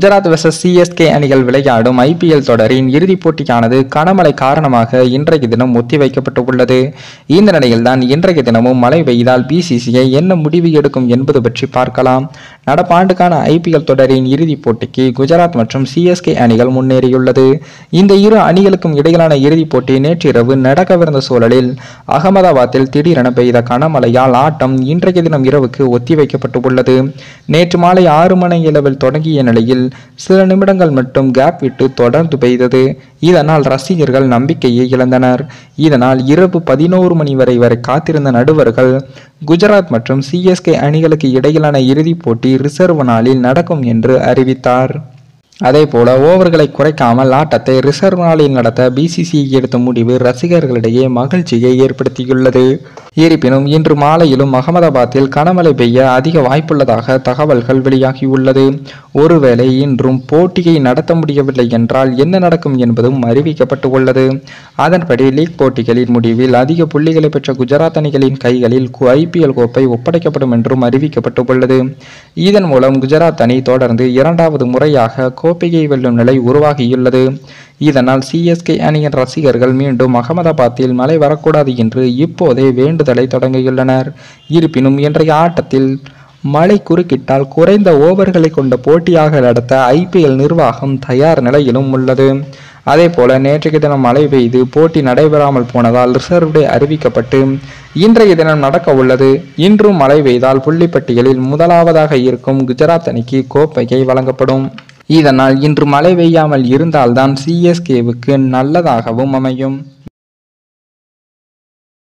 Gujarat vs CSK அணிகள் விளையாடும் IPL தொடரின் இறுதிப் போட்டியானது கனமழை காரணமாக இன்றைய தினம் ஒத்திவைக்கப்பட்டு உள்ளது இந்த நிலையில்தான் இன்றைய தினமும் மழை பெய்தால் பிசிசிஐ என்ன முடிவு எடுக்கும் என்பது பற்றி பார்க்கலாம் நடப்பாண்டுக்கான ஐபிஎல் தொடரின் இறுதிப் போட்டிக்கு குஜராத் மற்றும் சிஎஸ்கே அணிகள் முன்னேறியுள்ளது இந்த இரு அணிகளுக்கும் இடையிலான இறுதிப் போட்டி நேற்றிரவு நடக்கவிருந்த சூழலில் அகமதாபாத்தில் திடீரென பெய்த கனமழையால் ஆட்டம் இன்றைய தினம் இரவுக்கு ஒத்திவைக்கப்பட்டு உள்ளது நேற்று மாலை ஆறு மணி அளவில் தொடங்கிய நிலையில் சில நிமிடங்கள் மட்டும் கேப் விட்டு தொடர்ந்து பெய்தது இதனால் ரசிகர்கள் நம்பிக்கையை இழந்தனர் இதனால் இரவு பதினோரு மணி வரை வரை காத்திருந்த நடுவர்கள் குஜராத் மற்றும் சிஎஸ்கே அணிகளுக்கு இடையிலான இறுதிப் போட்டி ரிசர்வ் நாளில் நடக்கும் என்று அறிவித்தார் அதேபோல ஓவர்களை குறைக்காமல் ஆட்டத்தை ரிசர்வ் நாளில் நடத்த பிசிசிஐ எடுத்த முடிவு ரசிகர்களிடையே மகிழ்ச்சியை ஏற்படுத்தியுள்ளது இருப்பினும் இன்று மாலையிலும் அகமதாபாத்தில் கனமழை பெய்ய அதிக வாய்ப்புள்ளதாக தகவல்கள் வெளியாகியுள்ளது ஒருவேளை இன்றும் போட்டியை நடத்த முடியவில்லை என்றால் என்ன நடக்கும் என்பதும் அறிவிக்கப்பட்டு உள்ளது அதன்படி லீக் போட்டிகளின் முடிவில் அதிக புள்ளிகளை பெற்ற குஜராத் அணிகளின் கைகளில் ஐபிஎல் கோப்பை ஒப்படைக்கப்படும் என்றும் அறிவிக்கப்பட்டு உள்ளது இதன் மூலம் குஜராத் அணி தொடர்ந்து இரண்டாவது முறையாக கோப்பையை வெல்லும் நிலை உருவாகியுள்ளது இதனால் சிஎஸ்கே அணியின் ரசிகர்கள் மீண்டும் அகமதாபாத்தில் மழை வரக்கூடாது என்று இப்போதே வேண்டுதலை தொடங்கியுள்ளனர் இருப்பினும் இன்றைய ஆட்டத்தில் மழை குறுக்கிட்டால் குறைந்த ஓவர்களை கொண்ட போட்டியாக நடத்த ஐபிஎல் நிர்வாகம் தயார் நிலையிலும் உள்ளது அதே போல நேற்றைய தினம் மழை பெய்து போட்டி நடைபெறாமல் போனதால் ரிசர்வ் டே அறிவிக்கப்பட்டு இன்றைய தினம் நடக்க உள்ளது இன்றும் மழை பெய்தால் புள்ளிப்பட்டியலில் முதலாவதாக இருக்கும் குஜராத் அணிக்கு கோப்பையை வழங்கப்படும் இதனால் இன்று மழை பெய்யாமல் இருந்தால்தான் சிஎஸ்கேவுக்கு நல்லதாகவும் அமையும்